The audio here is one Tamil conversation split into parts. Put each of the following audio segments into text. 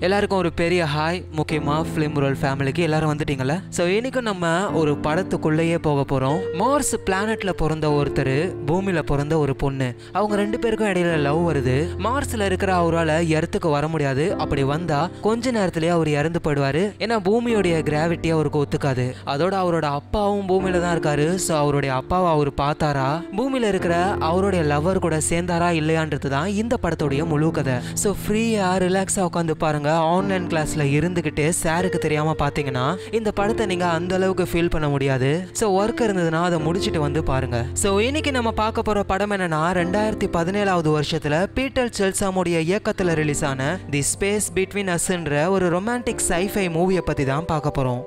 எல்லாருக்கும் ஒரு பெரிய ஹாய் முக்கியமாக ஃபிலிம் ரோல் ஃபேமிலிக்கு எல்லாரும் வந்துட்டீங்களா ஸோ இன்னைக்கு நம்ம ஒரு படத்துக்குள்ளேயே போக போகிறோம் மார்ஸ் பிளானட்ல பிறந்த ஒருத்தர் பூமியில் பிறந்த ஒரு பொண்ணு அவங்க ரெண்டு பேருக்கும் இடையில லவ் வருது மார்ஸில் இருக்கிற அவரால் எர்த்துக்கு வர முடியாது அப்படி வந்தா கொஞ்ச நேரத்திலேயே அவர் இறந்து போயிடுவாரு ஏன்னா பூமியோடைய கிராவிட்டி அவருக்கு ஒத்துக்காது அதோட அவரோட அப்பாவும் பூமியில தான் இருக்காரு ஸோ அவருடைய அப்பாவை அவர் பார்த்தாரா பூமியில இருக்கிற அவருடைய லவர் கூட சேர்ந்தாரா இல்லையான்றது தான் இந்த படத்துடைய முழு கதை ஸோ ஃப்ரீயா ரிலாக்ஸாக உட்காந்து பாருங்க ஆன்லைன் கிளாஸ்ல இருந்துகிட்டு சாருக்கு தெரியாம பார்த்தீங்கன்னா இந்த படத்தை நீங்க அந்த அளவுக்கு ஃபீல் பண்ண முடியாது ஸோ ஒர்க் இருந்ததுன்னா அதை முடிச்சுட்டு வந்து பாருங்க ஸோ இன்னைக்கு நம்ம பார்க்க போற படம் என்னன்னா ரெண்டாயிரத்தி பதினேழாவது வருஷத்துல பீட்டர் செல்சாமுடைய இயக்கத்துல ரிலீஸ் ஆன தி ஸ்பேஸ் பிட்வீன் அஸ்ன்ற ஒரு ரொமான்டிக் சைஃபை மூவியை பத்தி தான் பார்க்க போறோம்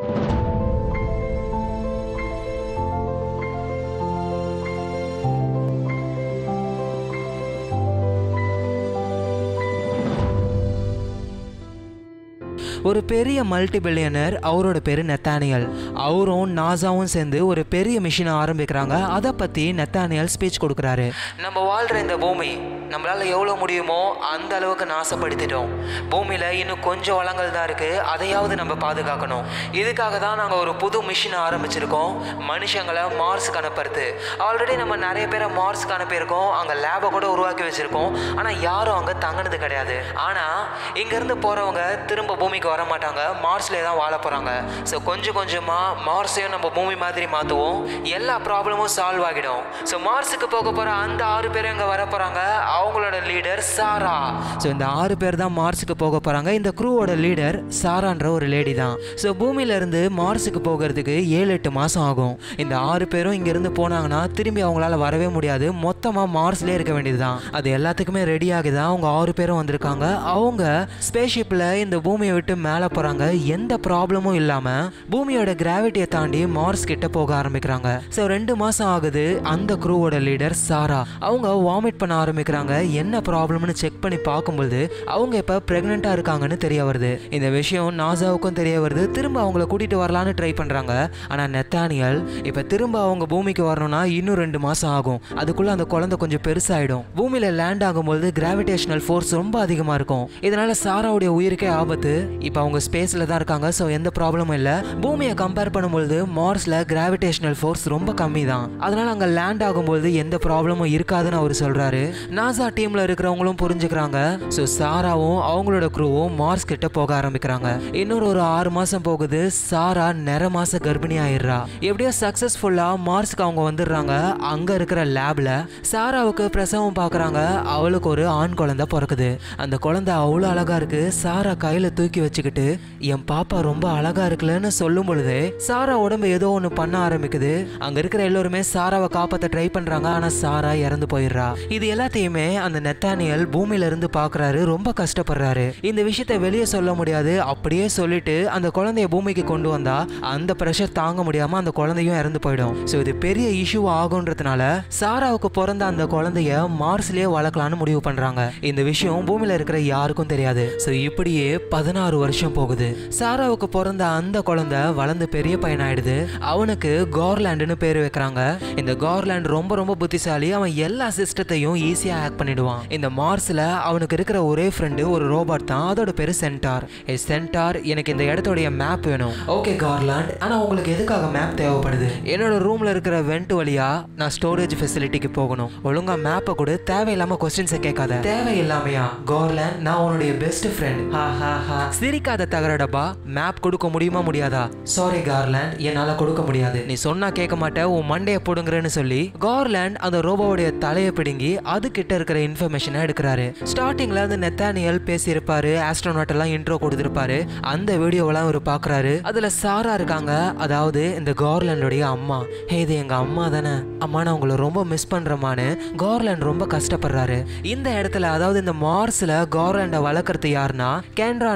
ஒரு பெரிய மல்டி பில்லியனர் அவரோட பேரு நெத்தானியல் அவரும் நாசாவும் சேர்ந்து ஒரு பெரிய மிஷினை ஆரம்பிக்கிறாங்க அதை பத்தி நெத்தானியல் ஸ்பீச் கொடுக்குறாரு நம்ம வாழ்ற இந்த பூமி நம்மளால எவ்வளோ முடியுமோ அந்த அளவுக்கு நாசப்படுத்திட்டோம் பூமியில இன்னும் கொஞ்சம் வளங்கள் தான் இருக்கு அதையாவது நம்ம பாதுகாக்கணும் இதுக்காக தான் நாங்கள் ஒரு புது மிஷினை ஆரம்பிச்சிருக்கோம் மனுஷங்களை மார்ஸுக்கு அனுப்புறது ஆல்ரெடி நம்ம நிறைய பேரை மார்ஸுக்கு அனுப்பியிருக்கோம் அங்கே லேபை கூட உருவாக்கி வச்சிருக்கோம் ஆனால் யாரும் அங்கே தங்கினது கிடையாது ஆனால் இங்கேருந்து போகிறவங்க திரும்ப பூமிக்கு வர மாட்டாங்க மார்ஸ்லேயே தான் வாழ போகிறாங்க ஸோ கொஞ்சம் கொஞ்சமாக மார்ஸையும் நம்ம பூமி மாதிரி மாற்றுவோம் எல்லா ப்ராப்ளமும் சால்வ் ஆகிடும் ஸோ மார்ஸுக்கு போக போகிற அந்த ஆறு பேரும் இங்கே வர போகிறாங்க அவங்களோட லீடர் சாரா ஸோ இந்த ஆறு பேர் தான் மார்ஸுக்கு போக போகிறாங்க இந்த க்ரூவோட லீடர் சாரான்ற ஒரு லேடி தான் ஸோ பூமியிலேருந்து மார்ஸுக்கு போகிறதுக்கு ஏழு எட்டு மாதம் ஆகும் இந்த ஆறு பேரும் இங்கேருந்து போனாங்கன்னா திரும்பி அவங்களால வரவே முடியாது மொத்தமாக மார்ஸ்லேயே இருக்க வேண்டியது தான் அது எல்லாத்துக்குமே ரெடி ஆகுது அவங்க ஆறு பேரும் வந்திருக்காங்க அவங்க ஸ்பேஸ்ஷிப்பில் இந்த பூமியை விட்டு மேலே போகிறாங்க எந்த ப்ராப்ளமும் இல்லாமல் பூமியோட கிராவிட்டியை தாண்டி மார்ஸ் கிட்ட போக ஆரம்பிக்கிறாங்க ஸோ ரெண்டு மாதம் ஆகுது அந்த க்ரூவோட லீடர் சாரா அவங்க வாமிட் பண்ண ஆரம்பிக்கிறாங்க என்ன ப்ராப்ளம்னு செக் பண்ணி பார்க்கும்போது அவங்க இப்போ ப்ரெக்னெண்ட்டாக இருக்காங்கன்னு தெரிய வருது இந்த விஷயம் நாசாவுக்கும் தெரிய வருது திரும்ப அவங்கள கூட்டிகிட்டு வரலான்னு ட்ரை பண்ணுறாங்க ஆனால் நெத்தானியல் இப்போ திரும்ப அவங்க பூமிக்கு வரணும்னா இன்னும் ரெண்டு மாதம் ஆகும் அதுக்குள்ளே அந்த குழந்தை கொஞ்சம் பெருசாயிடும் பூமியில் லேண்ட் ஆகும்போது கிராவிடேஷனல் ஃபோர்ஸ் ரொம்ப அதிகமாக இருக்கும் இதனால சாராவுடைய உயிருக்கே ஆபத்து இப்போ அவங்க ஸ்பேஸில் தான் இருக்காங்க ஸோ எந்த ப்ராப்ளமும் இல்லை பூமியை கம்பேர் பண்ணும்பொழுது மார்ஸில் கிராவிடேஷனல் ஃபோர்ஸ் ரொம்ப கம்மி தான் அதனால அங்கே லேண்ட் ஆகும்போது எந்த ப்ராப்ளமும் இருக்காதுன்னு அவர் சொல்கிறாரு நாசா டீமில் இருக்கிறவங்களும் புரிஞ்சுக்கிறாங்க ஸோ சாராவும் அவங்களோட க்ரூவும் மார்ஸ் கிட்ட போக ஆரம்பிக்கிறாங்க இன்னொரு ஒரு ஆறு மாதம் போகுது சாரா நிற மாச கர்ப்பிணி ஆயிடுறா எப்படியோ சக்ஸஸ்ஃபுல்லாக மார்ஸ்க்கு அவங்க வந்துடுறாங்க அங்கே இருக்கிற லேபில் சாராவுக்கு பிரசவம் பார்க்குறாங்க அவளுக்கு ஒரு ஆண் குழந்தை பிறக்குது அந்த குழந்தை அவ்வளோ அழகா இருக்கு சாரா கையில் தூக்கி வச்சுக்கிட்டு என் பாப்பா ரொம்ப அழகா இருக்குல்லன்னு சொல்லும் பொழுதே சாரா உடம்பு ஏதோ ஒன்று பண்ண ஆரம்பிக்குது அங்கே இருக்கிற எல்லோருமே சாராவை காப்பாற்ற ட்ரை பண்ணுறாங்க ஆனால் சாரா இறந்து போயிடுறா இது எல்லாத்தையுமே அந்த நெத்தானியல் பூமியில இருந்து பார்க்குறாரு ரொம்ப கஷ்டப்படுறாரு இந்த விஷயத்தை வெளியே சொல்ல முடியாது அப்படியே சொல்லிட்டு அந்த குழந்தைய பூமிக்கு கொண்டு வந்தா அந்த ப்ரெஷர் தாங்க முடியாம அந்த குழந்தையும் இறந்து போயிடும் ஸோ இது பெரிய இஷ்யூ ஆகுன்றதுனால சாராவுக்கு பிறந்த அந்த குழந்தைய மார்ஸ்லயே வளர்க்கலாம்னு முடிவு பண்றாங்க இந்த விஷயம் பூமியில இருக்கிற யாருக்கும் தெரியாது ஸோ இப்படியே பதினாறு வருஷம் போகுது சாராவுக்கு பிறந்த அந்த குழந்தை வளர்ந்து பெரிய பையனாயிடுது அவனுக்கு கார்லாண்டுன்னு பேர் வைக்கிறாங்க இந்த கார்லாண்ட் ரொம்ப ரொம்ப புத்திசாலி அவன் எல்லா சிஸ்டத்தையும் ஈஸியா ஹேக் பண்ணிடுவான் இந்த மார்ஸ்ல அவனுக்கு இருக்கிற ஒரே ஃப்ரெண்டு ஒரு ரோபோட் தான் அதோட பேரு சென்டார் ஏ சென்டார் எனக்கு இந்த இடத்தோடைய மேப் வேணும் ஓகே கார்லாண்ட் ஆனா உங்களுக்கு எதுக்காக மேப் தேவைப்படுது என்னோட ரூம்ல இருக்கிற வெண்ட் வழியா நான் ஸ்டோரேஜ் ஃபெசிலிட்டிக்கு போகணும் ஒழுங்கா மேப்பை கூட தேவையில்லாம கொஸ்டின்ஸை கேட்காத தேவையில்லாமையா கார்லாண்ட் நான் உன்னுடைய பெஸ்ட் ஃப்ரெண்ட் ஹா ஹா ஹா சிரிக்காத தகரடப்பா மேப் கொடுக்க முடியுமா முடியாதா சாரி கார்லாண்ட் என்னால கொடுக்க முடியாது நீ சொன்னா கேட்க மாட்டேன் உன் மண்டைய போடுங்கிறேன்னு சொல்லி கார்லாண்ட் அந்த ரோபோவுடைய தலையை பிடுங்கி அது கிட்ட இருக்கிற இன்ஃபர்மேஷனை எடுக்கிறாரு ஸ்டார்டிங்ல அந்த நெத்தானியல் பேசியிருப்பாரு ஆஸ்ட்ரோனாட் எல்லாம் இன்ட்ரோ கொடுத்திருப்பாரு அந்த வீடியோவெல்லாம் அவர் பார்க்கறாரு அதுல சாரா இருக்காங்க அதாவது இந்த கார்லாண்டோடைய அம்மா ஹே இது எங்க அம்மா தானே அம்மா நான் உங்களை ரொம்ப மிஸ் பண்றேமான்னு கார்லாண்ட் ரொம்ப கஷ்டப்படுறாரு இந்த இடத்துல அதாவது இந்த மார்ஸ்ல கார்லாண்டை வளர்க்கறது யாருன்னா கேண்ட்ரான்ற ஒரு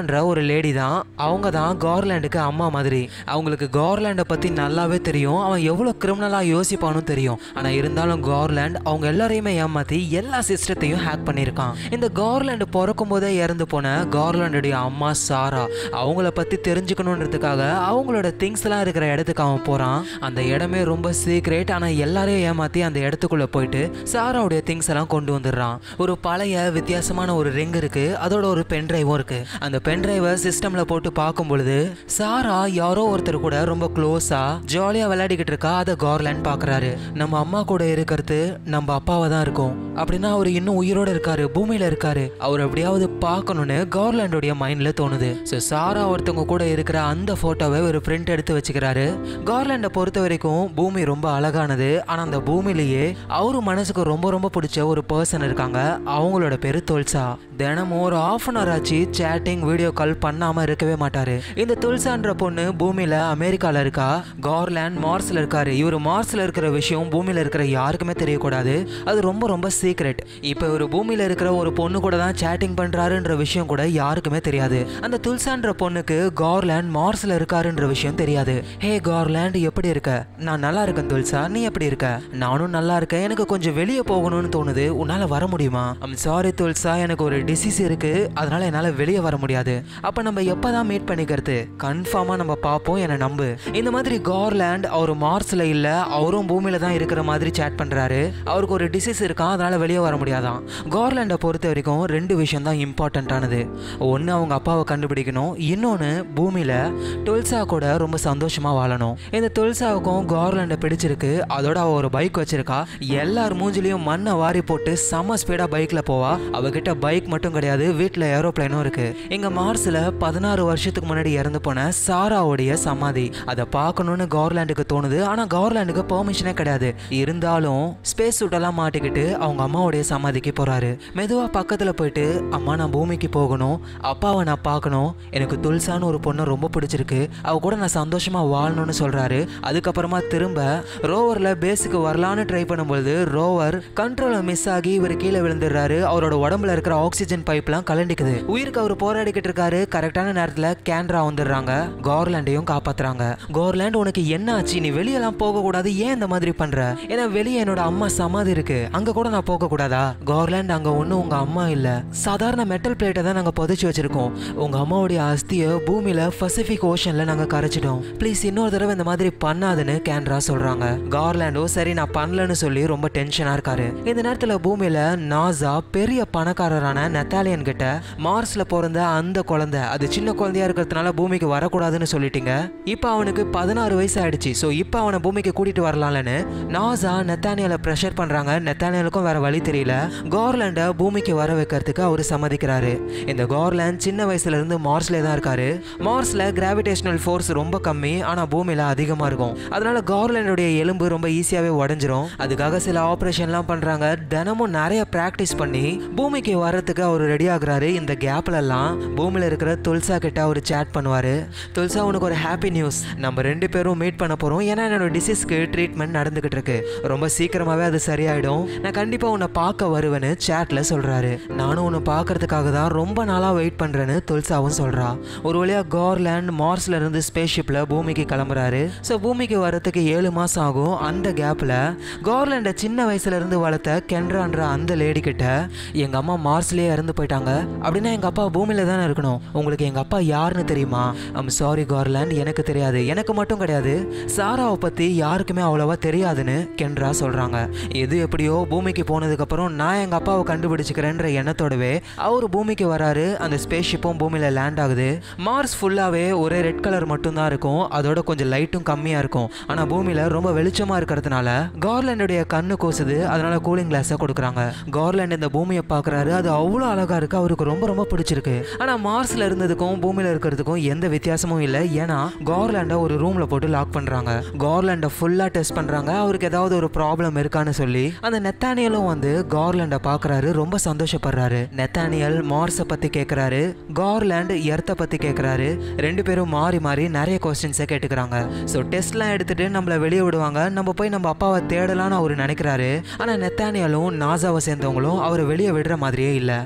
லேடி தான் அவங்க தான் கார்லாண்டுக்கு அம்மா மாதிரி அவங்களுக்கு கார்லாண்டை பற்றி நல்லாவே தெரியும் அவன் எவ்வளோ கிரிமினலாக யோசிப்பானும் தெரியும் ஆனால் இருந்தாலும் கார்லாண்ட் அவங்க எல்லாரையுமே ஏமாற்றி எல்லா சிஸ்டத்தையும் ஹேக் பண்ணியிருக்கான் இந்த கார்லாண்டு பிறக்கும் போதே இறந்து போன கார்லாண்டுடைய அம்மா சாரா அவங்கள பற்றி தெரிஞ்சுக்கணுன்றதுக்காக அவங்களோட திங்ஸ் எல்லாம் இருக்கிற இடத்துக்கு அவன் போகிறான் அந்த இடமே ரொம்ப சீக்ரெட் ஆனால் எல்லாரையும் ஏமாற்றி அந்த இடத்துக்குள்ளே போயிட்டு சாராவுடைய திங்ஸ் எல்லாம் கொண்டு வந்துடுறான் ஒரு பழைய வித்தியாசமான ஒரு ரிங் இருக்கு அதோட ஒரு பென் டிரைவும் இருக்கு அந்த பென் டிரைவை சிஸ்டம்ல போட்டு பார்க்கும் பொழுது சாரா யாரோ ஒருத்தர் கூட ரொம்ப க்ளோஸா ஜாலியா விளையாடிக்கிட்டு இருக்கா அதை கார்லாண்ட் பாக்குறாரு நம்ம அம்மா கூட இருக்கிறது நம்ம அப்பாவை தான் இருக்கும் அப்படின்னா அவர் இன்னும் உயிரோட இருக்காரு பூமியில இருக்காரு அவர் எப்படியாவது பார்க்கணும்னு கார்லாண்டோடைய மைண்ட்ல தோணுது ஸோ சாரா ஒருத்தவங்க கூட இருக்கிற அந்த போட்டோவை ஒரு பிரிண்ட் எடுத்து வச்சுக்கிறாரு கார்லாண்டை பொறுத்த வரைக்கும் பூமி ரொம்ப அழகானது ஆனா அந்த பூமியிலேயே அவரு மனசுக்கு ரொம்ப ரொம்ப பிடிச்ச ஒரு பர்சன் இருக்காங்க அவங்களோட பேரு தொல்சா தினமும் ஒரு ஆஃப் அன் ஹவர் ஆச்சு சேட்டிங் வீடியோ கால் பண்ணாம இருக்கவே மாட்டாரு இந்த துல்சான்ற பொண்ணு பூமியில அமெரிக்கால இருக்கா கார்லாண்ட் மார்ஸ்ல இருக்காரு இவர் மார்ஸ்ல இருக்கிற விஷயம் பூமியில இருக்கிற யாருக்குமே தெரியக்கூடாது அது ரொம்ப ரொம்ப சீக்ரெட் இப்போ இவர் பூமியில இருக்கிற ஒரு பொண்ணு கூட தான் சேட்டிங் பண்றாருன்ற விஷயம் கூட யாருக்குமே தெரியாது அந்த துல்சான்ற பொண்ணுக்கு கார்லாண்ட் மார்ஸ்ல இருக்காருன்ற விஷயம் தெரியாது ஹே கார்லாண்ட் எப்படி இருக்க நான் நல்லா இருக்கேன் துல்சா நீ எப்படி இருக்க நானும் நல்லா இருக்கேன் எனக்கு கொஞ்சம் வெளியே போகணும்னு தோணுது உன்னால வர முடியுமா ஐம் சாரி துல்சா எனக்கு ஒரு டிசீஸ் இருக்கு அதனால என்னால வெளியே வர முடியாது அப்ப நம்ம எப்பதான் மீட் பண்ணிக்கிறது கன்ஃபார்மா நம்ம பார்ப்போம் என்னை நம்பு இந்த மாதிரி கார்லாண்ட் அவர் மார்ஸ்ல இல்ல அவரும் பூமியில தான் இருக்கிற மாதிரி சேட் பண்றாரு அவருக்கு ஒரு டிசீஸ் இருக்கான் அதனால வெளியே வர முடியாதான் கார்லாண்டை பொறுத்த வரைக்கும் ரெண்டு விஷயம் தான் இம்பார்ட்டண்ட்டானது ஒன்று அவங்க அப்பாவை கண்டுபிடிக்கணும் இன்னொன்று பூமியில துல்சா கூட ரொம்ப சந்தோஷமா வாழணும் இந்த துல்சாவுக்கும் கார்லாண்டை பிடிச்சிருக்கு அதோட அவ ஒரு பைக் வச்சிருக்கா எல்லார் மூஞ்சிலையும் மண்ணை வாரி போட்டு செம்ம ஸ்பீடா பைக்ல போவா அவகிட்ட பைக் மட்டும் கிடையாது வீட்டில் ஏரோப்ளைனும் இருக்கு இங்க மார்ஸ்ல பதினாறு வருஷத்துக்கு முன்னாடி இறந்து போன சாராவுடைய சமாதி அதை பார்க்கணும்னு கார்லாண்டுக்கு தோணுது ஆனா கார்லாண்டுக்கு பெர்மிஷனே கிடையாது இருந்தாலும் ஸ்பேஸ் சூட்டெல்லாம் மாட்டிக்கிட்டு அவங்க அம்மாவுடைய சமாதிக்கு போறாரு மெதுவா பக்கத்துல போயிட்டு அம்மா நான் பூமிக்கு போகணும் அப்பாவை நான் பார்க்கணும் எனக்கு துல்சான்னு ஒரு பொண்ணை ரொம்ப பிடிச்சிருக்கு அவ கூட நான் சந்தோஷமா வாழணும்னு சொல்றாரு அதுக்கப்புறமா திரும்ப ரோவர்ல பேஸுக்கு வரலான்னு ட்ரை பண்ணும்பொழுது ரோவர் கண்ட்ரோல மிஸ் ஆகி இவர் கீழே விழுந்துடுறாரு அவரோட உடம்புல இருக்கிற ஆக்சிஜன் பைப்லாம் கலண்டிக்குது உயிருக்கு அவர் போராடிக்கிட்டு இருக்காரு கரெக்டான நேரத்துல கேன்ரா வந்துடுறாங்க கார்லாண்டையும் காப்பாத்துறாங்க கார்லாண்ட் உனக்கு என்ன ஆச்சு நீ வெளியெல்லாம் போக கூடாது ஏன் இந்த மாதிரி பண்ற ஏன்னா வெளியே என்னோட அம்மா சமாதி இருக்கு அங்க கூட நான் போக கூடாதா கார்லாண்ட் அங்க ஒண்ணும் உங்க அம்மா இல்ல சாதாரண மெட்டல் பிளேட்டை தான் நாங்க புதைச்சு வச்சிருக்கோம் உங்க அம்மாவுடைய அஸ்தியை பூமியில பசிபிக் ஓஷன்ல நாங்க கரைச்சிட்டோம் ப்ளீஸ் இன்னொரு தடவை இந்த மாதிரி பண்ணாதுன்னு கேன்ரா சொல்றாங்க கார்லாண்டோ சரி நான் பண்ணலன்னு சொல்லி ரொம்ப டென்ஷனா இருக்காரு இந்த நேரத்துல பூமியில நாசா பெரிய பணக்காரரான நெத்தாலியன் கிட்ட மார்ஸ்ல பிறந்த அந்த குழந்தை அது சின்ன குழந்தையா இருக்கிறதுனால பூமிக்கு வரக்கூடாதுன்னு சொல்லிட்டீங்க இப்போ அவனுக்கு பதினாறு வயசு ஆயிடுச்சு ஸோ இப்போ அவனை பூமிக்கு கூட்டிட்டு வரலாம்லன்னு நாசா நெத்தானியலை ப்ரெஷர் பண்றாங்க நெத்தானியலுக்கும் வேற வழி தெரியல கார்லாண்டை பூமிக்கு வர வைக்கிறதுக்கு அவர் சம்மதிக்கிறாரு இந்த கார்லாண்ட் சின்ன வயசுல இருந்து மார்ஸ்ல தான் இருக்காரு மார்ஸ்ல கிராவிடேஷனல் ஃபோர்ஸ் ரொம்ப கம்மி ஆனா பூமியில அதிகமா இருக்கும் அதனால கார்லாண்டுடைய எலும்பு ரொம்ப ஈஸியாவே உடஞ்சிரும் அதுக்காக சில ஆப்ரேஷன்லாம் பண்றாங்க தினமும் நிறைய பிராக்டிஸ் பண்ணி பூமிக்கு வர்றதுக்கு அவர் ரெடி ஆகுறாரு இந்த கேப்ல எல்லாம் பூமியில இருக்கிற துல்சா கிட்ட அவர் சேட் பண்ணுவாரு துல்சா உனக்கு ஒரு ஹாப்பி நியூஸ் நம்ம ரெண்டு பேரும் மீட் பண்ண போறோம் ஏன்னா என்னோட டிசீஸ்க்கு ட்ரீட்மெண்ட் நடந்துகிட்டு இருக்கு ரொம்ப சீக்கிரமாவே அது சரியாயிடும் நான் கண்டிப்பா உன்னை பார்க்க வருவேன்னு சேட்ல சொல்றாரு நானும் உன்னை பார்க்கறதுக்காக தான் ரொம்ப நாளா வெயிட் பண்றேன்னு துல்சாவும் சொல்றா ஒரு வழியா கார்லாண்ட் மார்ஸ்ல இருந்து ஸ்பேஸ் ஷிப்ல பூமிக்கு கிளம்புறாரு ஸோ பூமிக்கு வரதுக்கு ஏழு மாசம் ஆகும் அந்த கேப்ல கார்லாண்டை சின்ன வயசுல இருந்து வளர்த்த கென்றான்ற அந்த லேடி கிட்ட எங்க அம்மா மார்ஸ்லயே இறந்து போயிட்டாங்க அப்படின்னா எங்க அப்பா பூமியில தானே இருக்கணும் உங்களுக்கு எங்க அப்பா யாருன்னு தெரியுமா ஐம் சாரி கார்லாண்ட் எனக்கு தெரியாது எனக்கு மட்டும் கிடையாது சாராவை பத்தி யாருக்குமே அவ்வளவா தெரியாதுன்னு கென்ரா சொல்றாங்க எது எப்படியோ பூமிக்கு போனதுக்கு அப்புறம் நான் எங்க அப்பாவை கண்டுபிடிச்சுக்கிறேன்ற எண்ணத்தோடவே அவர் பூமிக்கு வராரு அந்த ஸ்பேஸ் ஷிப்பும் பூமியில லேண்ட் ஆகுது மார்ஸ் ஃபுல்லாவே ஒரே ரெட் கலர் மட்டும் தான் இருக்கும் அதோட கொஞ்சம் லைட்டும் கம்மியா இருக்கும் ஆனா பூமியில ரொம்ப வெளிச்சமா இருக்கிறதுனால கார்லாண்டுடைய கண்ணு கோசுது அதனால கூலிங் கிளாஸை கொடுக்குறாங்க கார்லாண்ட் இந்த பூமியை பார்க்கறாரு அது அவ்வளோ அழகா இருக்கு அவருக்கு ரொம்ப ரொம்ப பிடிச்சிருக்கு ஆனா மார்ஸ்ல இருந்ததுக்கும் பூமியில இருக்கிறதுக்கும் எந்த வித்தியாசமும் இல்லை ஏன்னா கார்லாண்டை ஒரு ரூம்ல போட்டு லாக் பண்றாங்க கார்லாண்டை ஃபுல்லா டெஸ்ட் பண்றாங்க அவருக்கு ஏதாவது ஒரு ப்ராப்ளம் இருக்கான்னு சொல்லி அந்த நெத்தானியலும் வந்து கார்லாண்டை பார்க்கறாரு ரொம்ப சந்தோஷப்படுறாரு நெத்தானியல் மார்ஸை பத்தி கேட்கறாரு கார்லாண்ட் எர்த்தை பத்தி கேட்கறாரு ரெண்டு பேரும் மாறி மாறி நிறைய கொஸ்டின்ஸை கேட்டுக்கிறாங்க ஸோ டெஸ்ட்லாம் எடுத்துட்டு நம்மள வெளியே விடுவாங்க நம்ம போய் நம்ம அப்பாவை தேடலாம்னு அவர் நினைக்கிறாரு ஆனா நெத்தானியலும் நாசாவை சேர்ந்தவங்களும் அவரை வெளியே விடுற மாதிரியே இல்லை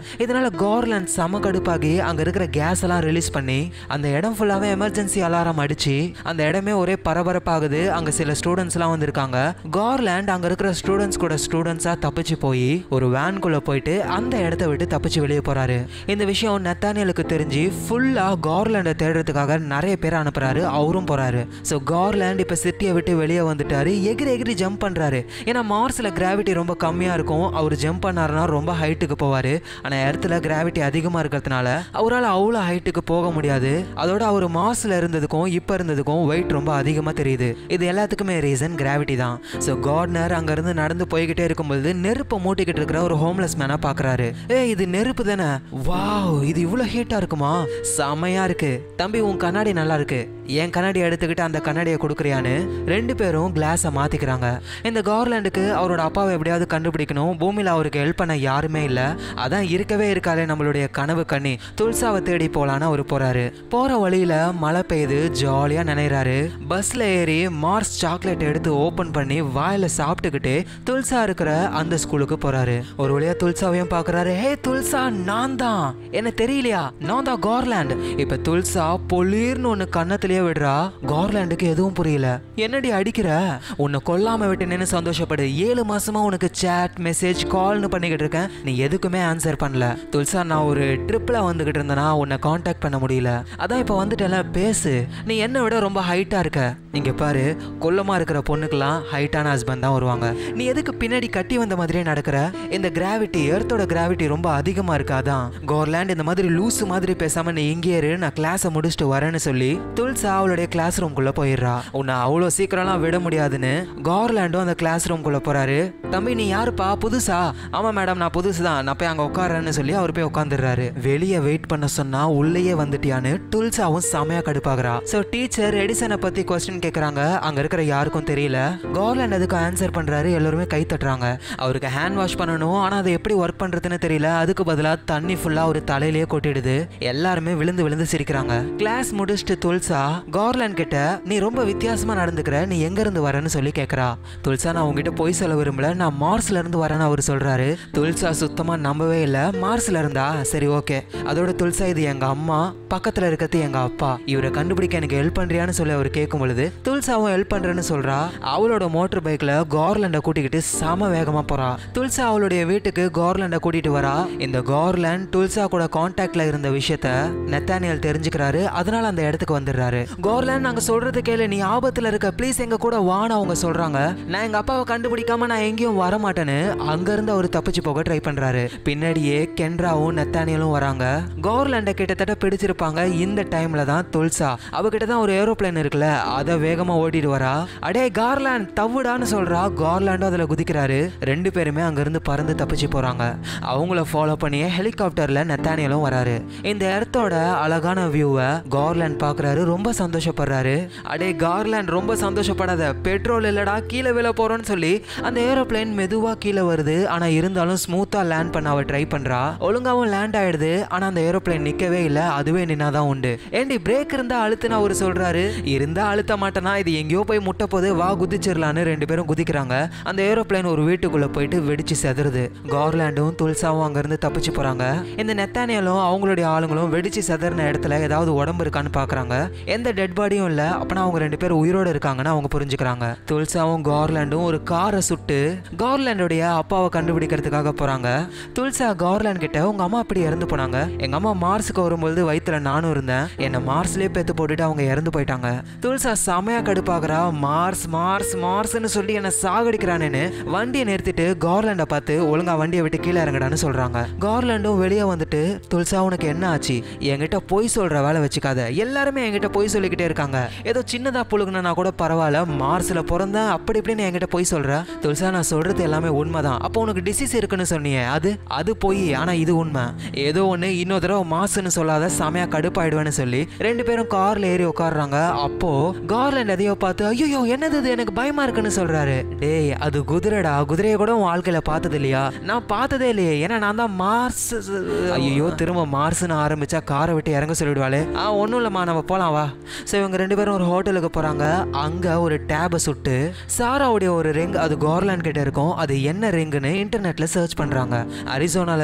இதனால கார்லாண்ட் செம கடுப்பாகி அங்க இருக்கிற கேஸ் எல்லாம் ரிலீஸ் பண்ணி அந்த இடம் ஃபுல்லாவே எமர்ஜென்சி அலாரம் அடிச்சு அந்த இடமே ஒரே பரபரப்பாகுது அங்க சில ஸ்டூடெண்ட்ஸ் எல்லாம் வந்திருக்காங்க கார்லாண்ட் அங்க இருக்கிற ஸ்டூடெண்ட்ஸ் கூட ஸ்டூடெண்ட்ஸா தப்பிச்சு போய் ஒரு வேன்குள்ள போயிட்டு அந்த இடத்த விட்டு தப்பிச்சு வெளியே போறாரு இந்த விஷயம் நத்தானியலுக்கு தெரிஞ்சு ஃபுல்லா கார்லாண்டை தேடுறதுக்காக நிறைய பேர் அனுப்புறாரு அவரும் போறாரு ஸோ கார்லாண்ட் இப்ப சிட்டியை விட்டு வெளியே வந்துட்டாரு எகிரி எகிரி ஜம்ப் பண்றாரு ஏன்னா மார்ஸ்ல கிராவிட்டி ரொம்ப கம்மியா இருக்கும் அவர் ஜம்ப் பண்ணாருன்னா ரொம்ப ஹைட்டுக்கு போவாரு ஆனா எர்த்துல கிராவிட்டி அதிகமா இருக்கிறதுனால அவரால் அவ்வளோ ஹைட்டுக்கு போக முடியாது அதோட அவர் மார்ஸ்ல இருந்ததுக்கும் இப்ப இருந்ததுக்கும் வெயிட் ரொம்ப அதிகமா தெரியுது இது எல்லாத்துக்குமே ரீசன் கிராவிட்டி தான் ஸோ கார்ட்னர் அங்கிருந்து நடந்து போய்கிட்டே இருக்கும்போது நெருப்பை மூட்டிக்கிட்டு இருக்கிற ஒரு ஹோம்லெஸ் மேனை பார்க்கறாரு ஏ இது நெருப்பு தானே வாவ் இது இவ்வளோ ஹீட்டா இருக்குமா செமையா இருக்கு தம்பி உன் கண்ணாடி நல்லா இருக்கு என் கண்ணாடி எடுத்துக்கிட்டு அந்த கண்ணாடியை கொடுக்குறியான்னு ரெண்டு பேரும் கிளாஸை மாத்திக்கிறாங்க இந்த கார்லாண்டுக்கு அவரோட அப்பாவை எப்படியாவது கண்டுபிடிக்கணும் பூமியில் அவருக்கு ஹெல்ப் பண்ண யாருமே இல்லை அதான் இருக்கவே இருக்காதே நம்மளுடைய கனவு கண்ணி துல்சாவை தேடி போலான்னு அவர் போறாரு போற வழியில மழை பெய்யுது ஜாலியா நினைறாரு பஸ்ல ஏறி மார்ஸ் சாக்லேட் எடுத்து ஓபன் பண்ணி வாயில சாப்பிட்டுக்கிட்டு துல்சா இருக்கிற அந்த ஸ்கூலுக்கு போறாரு ஒரு வழியா துல்சாவையும் பாக்குறாரு ஹே துல்சா நான் தான் என்ன தெரியலையா நான் தான் கார்லாண்ட் இப்ப துல்சா பொலிர்னு ஒன்னு கன்னத்திலேயே விடுறா கார்லாண்டுக்கு எதுவும் புரியல என்னடி அடிக்கிற உன்னை கொல்லாம விட்டேன்னு சந்தோஷப்படு ஏழு மாசமா உனக்கு சேட் மெசேஜ் கால்னு பண்ணிக்கிட்டு இருக்கேன் நீ எதுக்குமே ஆன்சர் பண்ணல துல்சா நான் ஒரு ட்ரிப்ல வந்துகிட்டு இருந்தேனா உன்னை காண்டாக்ட் பண்ண முடியல அதான் இப்ப வந்துட்டல பேசு நீ என்னை விட ரொம்ப ஹைட்டா இருக்க இங்க பாரு கொல்லமா இருக்கிற பொண்ணுக்கெல்லாம் ஹைட்டான ஹஸ்பண்ட் தான் வருவாங்க நீ எதுக்கு பின்னாடி கட்டி வந்த மாதிரியே நடக்கிற இந்த கிராவிட்டி எர்த்தோட கிராவிட்டி ரொம்ப அதிகமா இருக்காதான் கோர்லாண்ட் இந்த மாதிரி லூசு மாதிரி பேசாம நீ இங்கே இரு நான் கிளாஸை முடிச்சுட்டு வரேன்னு சொல்லி துல்சா அவளுடைய கிளாஸ் ரூம்குள்ள போயிடுறா உன்னை அவ்வளோ சீக்கிரம்லாம் விட முடியாதுன்னு கார்லாண்டும் அந்த கிளாஸ் ரூம்குள்ள போறாரு தம்பி நீ யாருப்பா புதுசா ஆமா மேடம் நான் புதுசு தான் நான் போய் அங்க உட்காரேன்னு சொல்லி அவர் போய் உட்காந்துடுறாரு வெளியே வெயிட் பண்ண சொன்னா உள்ளேயே வந்துட்டியான்னு துல்சாவும் செமையா கடுப்பாகிறா ஸோ டீச்சர் எடிசனை பத்தி கொஸ்டின் கேட்குறாங்க அங்க இருக்கிற யாருக்கும் தெரியல கார்லாண்ட் அதுக்கு ஆன்சர் பண்றாரு எல்லாருமே கை தட்டுறாங்க அவருக்கு ஹேண்ட் வாஷ் பண்ணணும் ஆனா அதை எப்படி ஒர்க் பண்றதுன்னு தெரியல அதுக்கு பதிலாக தண்ணி ஃபுல்லா ஒரு தலையிலேயே கொட்டிடுது எல்லாருமே விழுந்து விழுந்து சிரிக்கிறாங்க கிளாஸ் முடிச்சுட்டு துல்சா கார்லாண்ட் கிட்ட நீ ரொம்ப வித்தியாசமா நடந்துக்கிற நீ எங்க இருந்து வரேன்னு சொல்லி கேக்குறா துல்சா நான் உங்ககிட்ட போய் சொல்ல விரும்பல நான் மார்ஸ்ல இருந்து வரேன்னு அவர் சொல்றாரு துல்சா சுத்தமா நம்பவே இல்ல மார்ஸ்ல இருந்தா சரி ஓகே அதோட துல்சா இது எங்க அம்மா பக்கத்துல இருக்கிறது எங்க அப்பா இவரை கண்டுபிடிக்க எனக்கு ஹெல்ப் பண்றியான்னு சொல்லி அவர் கேட்கும் பொழுது துல்சாவும் ஹெல்ப் பண்றேன்னு சொல்றா அவளோட மோட்டர் பைக்ல கார்லாண்டை கூட்டிக்கிட்டு செம வேகமா போறா துல்சா அவளுடைய வீட்டுக்கு கார்லாண்டை கூட்டிட்டு வரா இந்த கார்லாண்ட் துல்சா கூட கான்டாக்ட்ல இருந்த விஷயத்த நெத்தானியல் தெரிஞ்சுக்கிறாரு அதனால அந்த இடத்துக்கு வந்துடுறாரு கார்லாண்ட் நாங்க சொல்றது கேளு நீ ஆபத்துல இருக்க ப்ளீஸ் எங்க கூட வான்னு அவங்க சொல்றாங்க நான் எங்க அப்பாவை கண்டுபிடிக்காம நான் எங்கேயும் வர மாட்டேன்னு அங்க இருந்து அவர் தப்பிச்சு போக ட்ரை பண்றாரு பின்னாடியே கென்ராவும் நெத்தானியலும் வராங்க கார்லாண்டை கிட்டத்தட்ட பிடிச்சிருப்பாங்க இந்த டைம்ல தான் துல்சா அவகிட்ட தான் ஒரு ஏரோப்ளேன் இருக்குல்ல அதை வேகமா ஓட்டிட்டு வரா அடே கார்லாண்ட் தவுடான்னு சொல்றா கார்லாண்டும் அதுல குதிக்கிறாரு ரெண்டு பேருமே அங்க இருந்து பறந்து தப்பிச்சு போறாங்க அவங்கள ஃபாலோ பண்ணியே ஹெலிகாப்டர்ல நெத்தானியலும் வராரு இந்த இடத்தோட அழகான வியூவை கார்லாண்ட் பாக்குறாரு ரொம்ப சந்தோஷப்படுறாரு அடே கார்லாண்ட் ரொம்ப சந்தோஷப்படாத பெட்ரோல் இல்லடா கீழே விழ போறோம்னு சொல்லி அந்த ஏரோப்ளேன் மெதுவா கீழே வருது ஆனா இருந்தாலும் ஸ்மூத்தா லேண்ட் பண்ண அவ ட்ரை பண்றா ஒழுங்காவும் லேண்ட் ஆயிடுது ஆனா அந்த ஏரோப்ளேன் நிக்கவே இல்ல அதுவே நின்னாதான் உண்டு ஏண்டி பிரேக் இருந்தா அழுத்துன்னு அவர் சொல்றாரு இருந்தா அழுத்த மாட்டேனா இது எங்கேயோ போய் முட்டை போது வா குதிச்சிடலான்னு ரெண்டு பேரும் குதிக்கிறாங்க அந்த ஏரோப்ளேன் ஒரு வீட்டுக்குள்ள போயிட்டு வெடிச்சு செதறுது கார்லாண்டும் துல்சாவும் அங்கிருந்து தப்பிச்சு போறாங்க இந்த நெத்தானியலும் அவங்களுடைய ஆளுங்களும் வெடிச்சு செதறின இடத்துல ஏதாவது உடம்பு இருக்கான்னு பாக்குறாங்க எந்த டெட் பாடியும் இல்ல அப்பனா அவங்க ரெண்டு பேரும் உயிரோட இருக்காங்கன்னு அவங்க புரிஞ்சுக்கிறாங்க துல்சாவும் கார்லாண்டும் ஒரு காரை சுட்டு கார்லாண்டுடைய அப்பாவை கண்டுபிடிக்கிறதுக்காக போறாங்க துல்சா கார்லாண்ட் கிட்ட உங்க அம்மா அப்படி இறந்து போனாங்க எங்க அம்மா மார்ஸுக்கு வரும்பொழுது வயித்துல நானும் இருந்தேன் என்ன மார்ஸ்லயே பெத்து போட்டுட்டு அவங்க இறந்து போயிட்டாங்க துல்சா செமையா கடுப்பாகிறா மார்ஸ் மார்ஸ் மார்ஸ்னு சொல்லி என்ன சாகடிக்கிறானேன்னு வண்டியை நிறுத்திட்டு கார்லாண்டை பார்த்து ஒழுங்கா வண்டியை விட்டு கீழே இறங்கடான்னு சொல்றாங்க கார்லாண்டும் வெளியே வந்துட்டு துல்சா உனக்கு என்ன ஆச்சு என்கிட்ட பொய் சொல்ற வேலை வச்சுக்காத எல்லாருமே என்கிட்ட பொய் சொல்லிக்கிட்டே இருக்காங்க ஏதோ சின்னதா புழுகுனா கூட பரவாயில்ல மார்ஸ்ல பிறந்தேன் அப்படி இப்படின்னு என்கிட்ட பொய் சொல்ற துல்சா நான் சொல்றது எல்லாமே உண்மைதான் அப்போ உனக்கு டிசீஸ் இருக்குன்னு சொன்னியே அது அது பொய் ஆனா இது உண்மை ஏதோ ஒண்ணு இன்னொரு தடவை மாசுன்னு சொல்லாத செமையா கடுப்பாயிடுவேன்னு சொல்லி ரெண்டு பேரும் கார்ல ஏறி உட்காடுறாங்க அப்போ கார்லாண்ட் எதையோ பார்த்து ஐயோ என்னது இது எனக்கு பயமா இருக்குன்னு சொல்றாரு டேய் அது குதிரைடா குதிரையை கூட உன் வாழ்க்கையில பார்த்தது இல்லையா நான் பார்த்ததே இல்லையே ஏன்னா நான் தான் மார்ஸ் ஐயோ திரும்ப மார்ஸ்னு ஆரம்பிச்சா காரை விட்டு இறங்க சொல்லிடுவாளே ஆ ஒன்றும் இல்லைம்மா நம்ம போலாம் வா ஸோ இவங்க ரெண்டு பேரும் ஒரு ஹோட்டலுக்கு போறாங்க அங்க ஒரு டேபை சுட்டு சாராவுடைய ஒரு ரிங் அது கார்லாண்ட் கிட்ட இருக்கும் அது என்ன ரிங்குன்னு இன்டர்நெட்ல சர்ச் பண்றாங்க அரிசோனால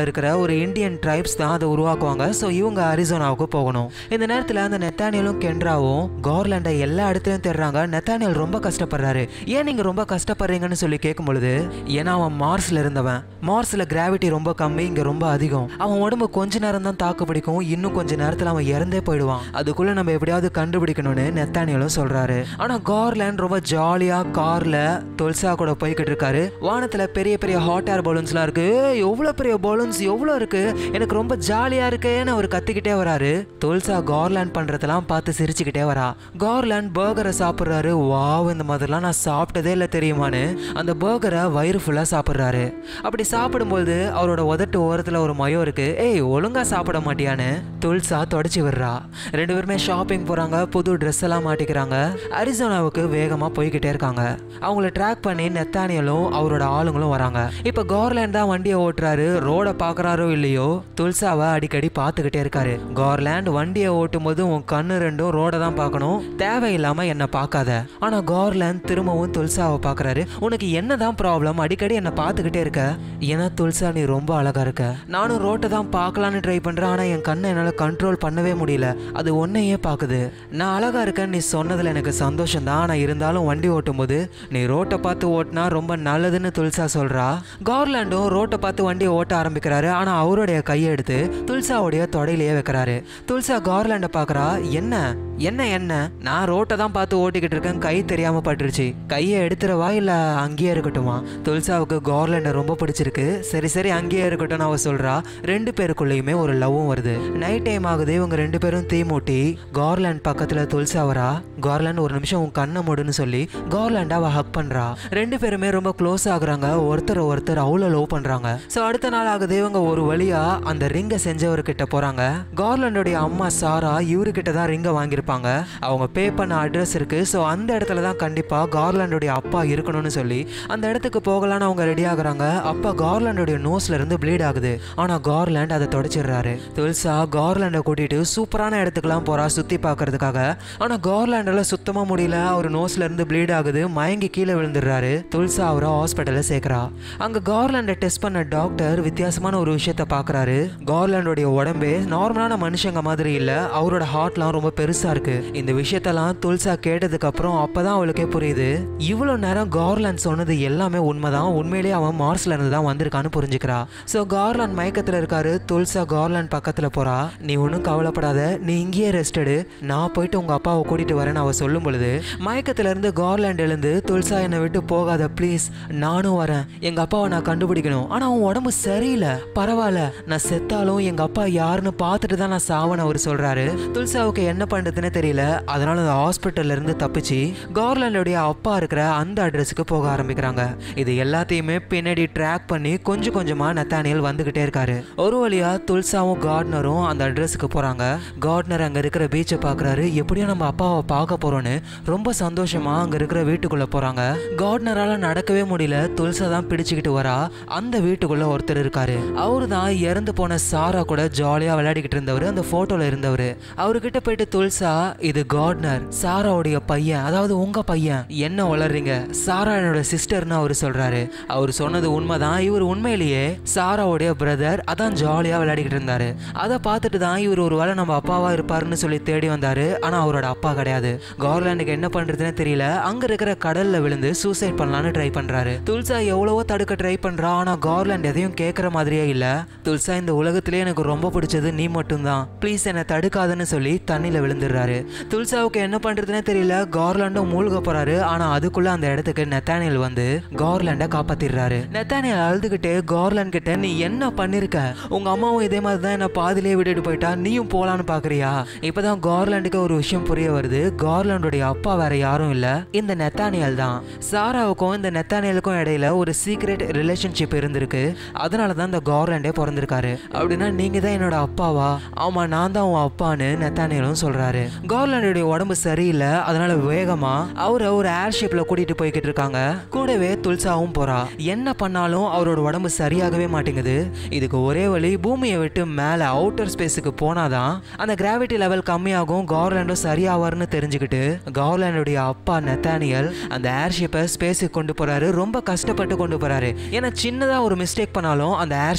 இருக்கிற ஒரு இந்தியன் ட்ரைப்ஸ் தான் அதை உருவாக்குவாங்க ஸோ இவங்க அரிசோனாவுக்கு போகணும் இந்த நேரத்தில் அந்த நெத்தானியலும் கென்ட்ராவும் கார்லாண்டை எல்லா இடத்துலையும் தேடுறாங்க நெத்தானியல் ரொம்ப கஷ்டப்படுறாரு ஏன் நீங்கள் ரொம்ப கஷ்டப்படுறீங்கன்னு சொல்லி கேட்கும் பொழுது ஏன்னா அவன் மார்ஸில் இருந்தவன் மார்ஸில் கிராவிட்டி ரொம்ப கம்மி இங்கே ரொம்ப அதிகம் அவன் உடம்பு கொஞ்ச நேரம் தான் தாக்கு பிடிக்கும் இன்னும் கொஞ்ச நேரத்தில் அவன் இறந்தே போயிடுவான் அதுக்குள்ள நம்ம எப்படியாவது கண்டுபிடிக்கணும்னு நெத்தானியலும் சொல்றாரு ஆனா கார்லேண்ட் ரொம்ப ஜாலியா கார்ல தொல்சா கூட போய்கிட்டு இருக்காரு வானத்துல பெரிய பெரிய ஹாட் ஏர் பலூன்ஸ்லாம் இருக்கு "ஏய், எவ்வளவு பெரிய பலூன்ஸ் எவ்வளவு இருக்கு எனக்கு ரொம்ப ஜாலியா இருக்கேன்னு அவர் கத்திக்கிட்டே வராரு தொல்சா கார்லேண்ட் பண்றதெல்லாம் பார்த்து சிரிச்சுக்கிட்டே வரா கார்லேண்ட் பர்கரை சாப்பிட்றாரு வாவ் இந்த மாதிரிலாம் நான் சாப்பிட்டதே இல்லை தெரியுமான்னு அந்த பர்கரை வயிறு ஃபுல்லா சாப்பிட்றாரு அப்படி சாப்பிடும்போது அவரோட உதட்டு ஓரத்துல ஒரு மயம் இருக்கு ஏய் ஒழுங்கா சாப்பிட மாட்டியான்னு துல்சா தொடச்சி விடுறா ரெண்டு பேருமே ஷாப்பிங் போறாங்க புது ட்ரெஸ் எல்லாம் மாட்டிக்கிறாங்க அரிசோனாவுக்கு வேகமா போய்கிட்டே இருக்காங்க அவங்கள ட்ராக் பண்ணி நெத்தானியலும் அவரோட ஆளுங்களும் வராங்க இப்ப கார்லேண்ட் தான் வண்டியை ஓட்டுறாரு ரோட பாக்குறாரோ இல்லையோ துல்சாவை அடிக்கடி பார்த்துக்கிட்டே இருக்காரு கார்லேண்ட் வண்டியை ஓட்டும் போது உன் கண்ணு ரெண்டும் ரோட தான் பார்க்கணும் தேவையில்லாம என்ன பார்க்காத ஆனா கார்லேண்ட் திரும்பவும் துல்சாவை பார்க்கறாரு உனக்கு என்னதான் ப்ராப்ளம் அடிக்கடி என்ன பார்த்துக்கிட்டே இருக்க ஏன்னா துல்சா நீ ரொம்ப அழகா இருக்க நானும் ரோட்டை தான் பார்க்கலான்னு ட்ரை பண்றேன் ஆனா என் கண்ணை என்னால கண்ட்ரோல் பண்ணவே முடியல அது உன்னையே பார்க்குது நான் அழகா இருக்கேன்னு நீ சொன்னதுல எனக்கு சந்தோஷம் தான் ஆனா இருந்தாலும் வண்டி ஓட்டும் போது நீ ரோட்டை பார்த்து ஓட்டினா ரொம்ப நல்லதுன்னு துல்சா சொல்றா கார்லாண்டும் ரோட்டை பார்த்து வண்டியை ஓட்ட ஆரம்பிக்கிறாரு ஆனா அவருடைய கையை எடுத்து துல்சாவுடைய தொடையிலேயே வைக்கிறாரு துல்சா கார்லாண்டை பார்க்கறா என்ன என்ன என்ன நான் ரோட்டை தான் பார்த்து ஓட்டிக்கிட்டு இருக்கேன் கை தெரியாம பட்டுருச்சு கையை எடுத்துறவா இல்ல அங்கேயே இருக்கட்டுமா துல்சாவுக்கு கார்லாண்டை ரொம்ப பிடிச்சிருக்கு சரி சரி அங்கேயே இருக்கட்டும்னு அவ சொல்றா ரெண்டு பேருக்குள்ளேயுமே ஒரு லவ்வும் வருது நைட் டைம் ஆகுது இவங்க ரெண்டு பேரும் தீ மூட்டி கார்லாண்ட் பக்கத்துல துல்சா வரா கார்லாண்ட் ஒரு நிமிஷம் உன் கண்ணை மூடுன்னு சொல்லி கார்லாண்ட் அவ ஹக் பண்றா ரெண்டு பேருமே ரொம்ப க்ளோஸ் ஆகுறாங்க ஒருத்தர் ஒருத்தர் அவ்வளோ லவ் பண்றாங்க ஸோ அடுத்த நாள் ஆகுது இவங்க ஒரு வழியா அந்த ரிங்கை செஞ்சவர்கிட்ட போறாங்க கார்லாண்டோடைய அம்மா சாரா இவருக்கிட்ட தான் ரிங்கை வாங்கியிருப்பாங்க அவங்க பே பண்ண அட்ரஸ் இருக்கு ஸோ அந்த இடத்துல தான் கண்டிப்பா கார்லாண்டோடைய அப்பா இருக்கணும்னு சொல்லி அந்த இடத்துக்கு போகலான்னு அவங்க ரெடி ஆகுறாங்க அப்ப கார்லாண்டோடைய நோஸ்ல இருந்து ப்ளீட் ஆகுது ஆனா கார்லாண்ட் அதை தொடச்சிடுறாரு துல்சா கார்லாண்டை கூட்டிட்டு சூப்பரான இடத்துக்குலாம் போறா சுத்தி பார்க்கறதுக்காக ஆனா கார்லாண்டால சுத்தமா முடியல அவர் நோஸ்ல இருந்து ப்ளீட் ஆகுது மயங்கி கீழே விழுந்துடுறாரு துல்சா அவரை ஹாஸ்பிட்டல்ல சேர்க்கறா அங்க கார்லாண்டை டெஸ்ட் பண்ண டாக்டர் வித்தியாசமான ஒரு விஷயத்த பாக்குறாரு கார்லாண்டோடைய உடம்பே நார்மலான மனுஷங்க மாதிரி இல்ல அவரோட ஹார்ட்லாம் ரொம்ப பெருசா இருக்கு இந்த விஷயத்தெல்லாம் துல்சா கேட்டதுக்கு அப்புறம் அப்பதான் அவளுக்கே புரியுது இவ்வளவு நேரம் கார்லாண்ட் சொன்னது எல்லாமே உண்மைதான் உண்மையிலேயே அவன் மார்ஸ்ல இருந்து தான் வந்திருக்கான்னு புரிஞ்சுக்கிறா ஸோ கார்லாண்ட் மயக்கத்துல இருக்காரு துல்சா கார்லாண்ட் பக்கத்துல போறா நீ ஒன்றும் கவலைப்படாத நீ இங்கேயே ரெஸ்ட் எடு நான் போயிட்டு உங்க அப்பாவை கூட்டிட்டு வரேன்னு அவ சொல்லும் பொழுது மயக்கத்துல இருந்து கார்லாண்ட் எழுந்து துல்சா என்னை விட்டு போகாத ப்ளீஸ் நானும் வரேன் எங்க அப்பாவை நான் கண்டுபிடிக்கணும் ஆனா அவன் உடம்பு சரியில்லை பரவாயில்ல நான் செத்தாலும் எங்க அப்பா யாருன்னு பார்த்துட்டு தான் நான் சாவன அவர் சொல்றாரு துல்சாவுக்கு என்ன பண்றதுன்னு தெரியல அதனால அந்த ஹாஸ்பிட்டல்ல இருந்து தப்பிச்சு கார்லாண்டோடைய அப்பா இருக்கிற அந்த அட்ரஸுக்கு போக ஆரம்பிக்கிறாங்க இது எல்லாத்தையுமே பின்னாடி ட்ராக் பண்ணி கொஞ்சம் கொஞ்சமா நத்தானியல் வந்துகிட்டே இருக்காரு ஒரு வழியா துல்சாவும் கார்ட்னரும் அந்த அட்ரஸுக்கு போறாங்க கார்ட்னர் அங்க இருக்கிற பீச்சை பாக்குறாரு எப்படியோ நம்ம அப்பாவை பார்க்க போறோம்னு ரொம்ப சந்தோஷமா அங்க இருக்கிற வீட்டுக்குள்ள போறாங்க கார்ட்னரால நடக்கவே முடியல துல்சா தான் பிடிச்சுக்கிட்டு வரா அந்த வீட்டுக்குள்ள ஒருத்தர் இருக்காரு அவரு தான் இறந்து போன சாரா கூட ஜாலியா விளையாடிக்கிட்டு இருந்தவர் அந்த போட்டோல இருந்தவர் அவர்கிட்ட போயிட்டு துல்சா இது கார்ட்னர் சாராவுடைய பையன் அதாவது உங்க பையன் என்ன வளர்றீங்க சாரா என்னோட சிஸ்டர்னு அவர் சொல்றாரு அவர் சொன்னது உண்மைதான் இவர் உண்மையிலேயே சாராவுடைய பிரதர் அதான் ஜாலியா விளையாடிக்கிட்டு இருந்தாரு அதை பார்த்துட்டு தான் இவர் ஒரு வேளை நம்ம அப்பாவா இருப்பாருன்னு சொல்லி தேடி வந்தாரு ஆனா அவரோட அப்பா கிடையாது கார்லாண்டுக்கு என்ன பண்றதுன்னு தெரியல அங்க இருக்கிற கடல்ல விழுந்து சூசைட் பண்ணலாம்னு ட்ரை பண்றாரு துல்சா எவ்வளவோ தடுக்க ட்ரை பண்றா ஆனா கார்லாண்ட் எதையும் கேட்கற மாதிரியே இல்ல துல்சா இந்த உலகத்திலே எனக்கு ரொம்ப பிடிச்சது நீ மட்டும்தான் ப்ளீஸ் என்னை தடுக்காதுன்னு சொல்லி தண்ணியில விழுந்துடுறாரு துல்சாவுக்கு என்ன பண்றதுன்னே தெரியல கார்லாண்டும் மூழ்க போறாரு ஆனா அதுக்குள்ள அந்த இடத்துக்கு நெத்தானியல் வந்து கார்லாண்டை காப்பாத்திடுறாரு நெத்தானியல் அழுதுகிட்டே கார்லாண்ட் கிட்ட நீ என்ன பண்ணிருக்க உங்க அம்மாவும் இதே மாதிரி தான் என்ன பாதிலே விட்டுட்டு போயிட்டா நீயும் போலான்னு பாக்குறியா இப்பதான் கார்லாண்டுக்கு ஒரு விஷயம் புரிய வருது கார்லாண்டுடைய அப்பா வேற யாரும் இல்ல இந்த நெத்தானியல் தான் சாராவுக்கும் இந்த நெத்தானியலுக்கும் இடையில ஒரு சீக்ரெட் ரிலேஷன்ஷிப் இருந்திருக்கு அதனால தான் இந்த கார்லாண்டே பிறந்திருக்காரு அப்படின்னா நீங்க தான் என்னோட அப்பாவா ஆமா நான் தான் உன் அப்பான்னு நெத்தானியலும் சொல்றாரு கார்லாண்டுடைய உடம்பு சரியில்லை அதனால வேகமா அவரை ஒரு ஏர் ஷிப்ல கூட்டிட்டு போய்கிட்டு இருக்காங்க கூடவே துல்சாவும் போறா என்ன பண்ணாலும் அவரோட உடம்பு சரியாகவே மாட்டேங்குது இதுக்கு ஒரே வழி பூமியை விட்டு மேல அவுட்டர் ஸ்பேஸுக்கு போனாதான் அந்த கிராவிட்டி லெவல் கம்மியாகும் கார்லாண்டும் சரியாவார்னு தெரிஞ்சுக்கிட்டு கார்லாண்டுடைய அப்பா நெத்தானியல் அந்த ஏர் ஷிப்பை ஸ்பேஸுக்கு கொண்டு போறாரு ரொம்ப கஷ்டப்பட்டு கொண்டு போறாரு ஏன்னா சின்னதா ஒரு மிஸ்டேக் பண்ணாலும் அந்த ஏர்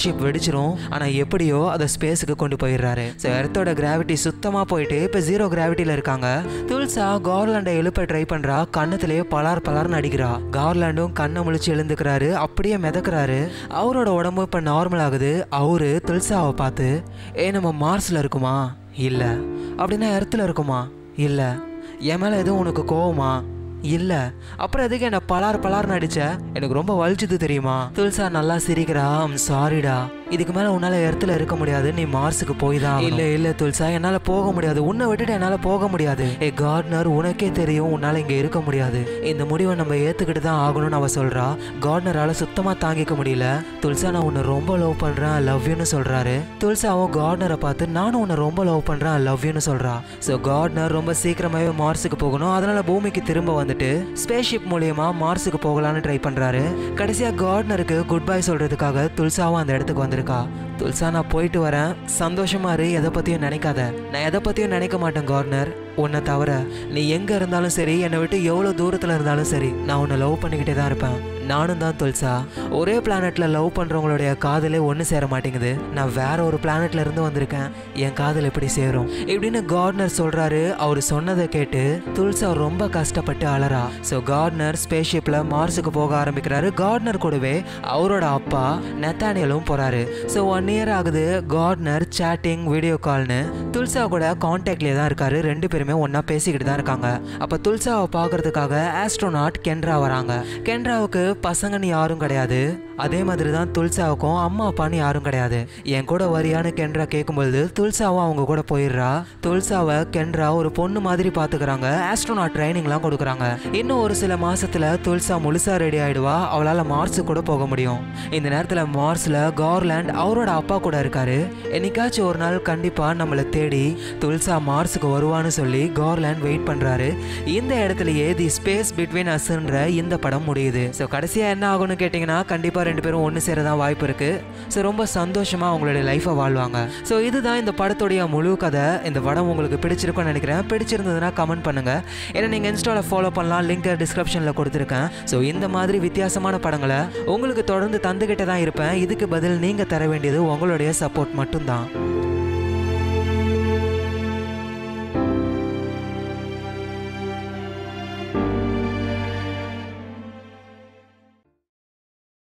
ஸ்டார்ஷிப் வெடிச்சிரும் ஆனா எப்படியோ அதை ஸ்பேஸுக்கு கொண்டு போயிடுறாரு ஸோ எர்த்தோட கிராவிட்டி சுத்தமா போயிட்டு இப்போ ஜீரோ கிராவிட்டியில இருக்காங்க துல்சா கார்லாண்டை எழுப்ப ட்ரை பண்றா கண்ணத்திலேயே பலார் பலார்னு அடிக்கிறா கார்லாண்டும் கண்ணை முழிச்சு எழுந்துக்கிறாரு அப்படியே மிதக்குறாரு அவரோட உடம்பு இப்போ நார்மல் ஆகுது அவரு துல்சாவை பார்த்து ஏ நம்ம மார்ஸ்ல இருக்குமா இல்ல அப்படின்னா எர்த்தில் இருக்குமா இல்ல என் மேல எதுவும் உனக்கு கோவமா இல்ல அப்புறம் எதுக்கு என்ன பலார் பலார்னு அடிச்ச எனக்கு ரொம்ப வலிச்சது தெரியுமா துல்சா நல்லா சிரிக்கிறா சாரிடா இதுக்கு மேல உன்னால இடத்துல இருக்க முடியாது நீ மார்ஸுக்கு போய் தான் இல்ல இல்ல துல்சா என்னால போக முடியாது உன்னை விட்டுட்டு என்னால போக முடியாது ஏ கார்ட்னர் உனக்கே தெரியும் உன்னால இங்க இருக்க முடியாது இந்த முடிவை நம்ம ஏத்துக்கிட்டு தான் ஆகணும்னு அவ சொல்றா கார்ட்னரால சுத்தமா தாங்கிக்க முடியல துல்சா நான் உன்னை ரொம்ப லவ் பண்றேன் லவ் யூன்னு சொல்றாரு துல்சாவும் கார்ட்னரை பார்த்து நானும் உன்னை ரொம்ப லவ் பண்றேன் லவ் யூன்னு சொல்றா ஸோ கார்ட்னர் ரொம்ப சீக்கிரமாவே மார்ஸுக்கு போகணும் அதனால பூமிக்கு திரும்ப வந்துட்டு ஸ்பேஸ்ஷிப் மூலியமா மார்ஸுக்கு போகலான்னு ட்ரை பண்றாரு கடைசியா கார்ட்னருக்கு குட் பை சொல்றதுக்காக துல்சாவும் அந்த இடத்துக்கு வந்திருக்கா துல்சா நான் போயிட்டு வரேன் சந்தோஷமா இரு எதை பத்தியும் நினைக்காத நான் எதை பத்தியும் நினைக்க மாட்டேன் கார்னர் உன்னை தவிர நீ எங்க இருந்தாலும் சரி என்னை விட்டு எவ்வளவு தூரத்துல இருந்தாலும் சரி நான் உன்னை லவ் பண்ணிக்கிட்டே தான் இருப்பேன் நானும் தான் துல்சா ஒரே பிளானட்ல லவ் பண்றவங்களுடைய காதலே ஒன்று சேர மாட்டேங்குது நான் வேற ஒரு பிளானட்ல இருந்து வந்திருக்கேன் என் காதல் எப்படி சேரும் இப்படின்னு கார்ட்னர் சொல்றாரு அவர் சொன்னதை கேட்டு துல்சா ரொம்ப கஷ்டப்பட்டு அலறா ஸோ கார்ட்னர் ஸ்பேஸ்ஷிப்ல மார்ஸுக்கு போக ஆரம்பிக்கிறாரு கார்ட்னர் கூடவே அவரோட அப்பா நெத்தானியலும் போறாரு ஸோ ஒன் இயர் ஆகுது கார்ட்னர் சேட்டிங் வீடியோ கால்னு துல்சா கூட கான்டாக்ட்லேயே தான் இருக்காரு ரெண்டு பேருமே ஒன்றா பேசிக்கிட்டு தான் இருக்காங்க அப்போ துல்சாவை பார்க்கறதுக்காக ஆஸ்ட்ரோநாட் கென்ட்ரா வராங்க கென்ட்ராவுக்கு பசங்கன்னு யாரும் கிடையாது அதே மாதிரி தான் துல்சாவுக்கும் அம்மா அப்பான்னு யாரும் கிடையாது என் கூட வரியான்னு கென்ட்ரா கேட்கும்பொழுது துல்சாவும் அவங்க கூட போயிடுறா துல்சாவை கென்ட்ரா ஒரு பொண்ணு மாதிரி பார்த்துக்கிறாங்க ஆஸ்ட்ரோநாட் ட்ரைனிங்லாம் கொடுக்குறாங்க இன்னும் ஒரு சில மாசத்துல துல்சா முழுசா ரெடி ஆயிடுவா அவளால மார்ஸுக்கு கூட போக முடியும் இந்த நேரத்துல மார்ஸ்ல கார்லாண்ட் அவரோட அப்பா கூட இருக்காரு என்னைக்காச்சும் ஒரு நாள் கண்டிப்பா நம்மளை தேடி துல்சா மார்ஸுக்கு வருவான்னு சொல்லி கார்லாண்ட் வெயிட் பண்றாரு இந்த இடத்துலயே தி ஸ்பேஸ் பிட்வீன் அஸ்ன்ற இந்த படம் முடியுது ஸோ கடைசியா என்ன ஆகும்னு கேட்டிங்கன்னா கண்டிப்பா ரெண்டு பேரும் ஒன்று சேரதான் வாய்ப்பு இருக்கு ஸோ ரொம்ப சந்தோஷமா அவங்களுடைய லைஃப்பை வாழ்வாங்க ஸோ இதுதான் இந்த படத்துடைய முழு கதை இந்த படம் உங்களுக்கு பிடிச்சிருக்கும்னு நினைக்கிறேன் பிடிச்சிருந்ததுன்னா கமெண்ட் பண்ணுங்க ஏன்னா நீங்க இன்ஸ்டால ஃபாலோ பண்ணலாம் லிங்க் டிஸ்கிரிப்ஷன்ல கொடுத்துருக்கேன் ஸோ இந்த மாதிரி வித்தியாசமான படங்களை உங்களுக்கு தொடர்ந்து தந்துகிட்டே தான் இருப்பேன் இதுக்கு பதில் நீங்க தர வேண்டியது உங்களுடைய சப்போர்ட் மட்டும்தான்